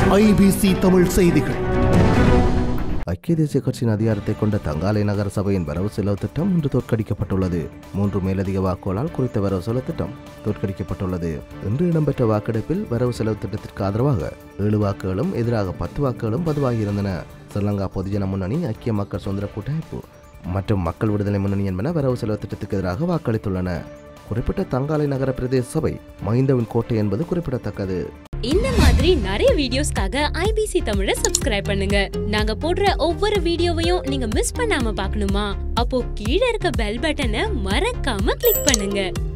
IBC Tamil செய்திகள் ஐக்கிய தேசிய கட்சியின் அதிகாரத்தை கொண்ட தங்காலை நகர சபையின் வரவு செலவு திட்டம் இன்று தோற்கடிக்கப்பட்டுள்ளது மூன்று மேலதிக வாக்குகளால் குறித்த வரவு செலவு திட்டம் தோற்கடிக்கப்பட்டுள்ளது இன்று இடம்பெற்ற வாக்கெடுப்பில் வரவு செலவு திட்டத்திற்கு ஆதரவாக ஏழு வாக்குகளும் எதிராக பத்து வாக்குகளும் பதிவாகியிருந்தன ஸ்ரீலங்கா பொதுஜன முன்னணி ஐக்கிய மக்கள் சுதந்திர கூட்டமைப்பு மற்றும் மக்கள் விடுதலை முன்னணி என்பன வரவு செலவு திட்டத்துக்கு எதிராக வாக்களித்துள்ளன குறிப்பிட்ட தங்காலை நகர பிரதேச சபை மைந்தவின் கோட்டை என்பது குறிப்பிடத்தக்கது இந்த மாதிரி நிறைய வீடியோஸ்க்காக ஐபிசி தமிழை சப்ஸ்கிரைப் பண்ணுங்க நாங்க போடுற ஒவ்வொரு வீடியோவையும் நீங்க மிஸ் பண்ணாம பார்க்கணுமா அப்போ கீழே இருக்க பெல் பட்டனை மறக்காம கிளிக் பண்ணுங்க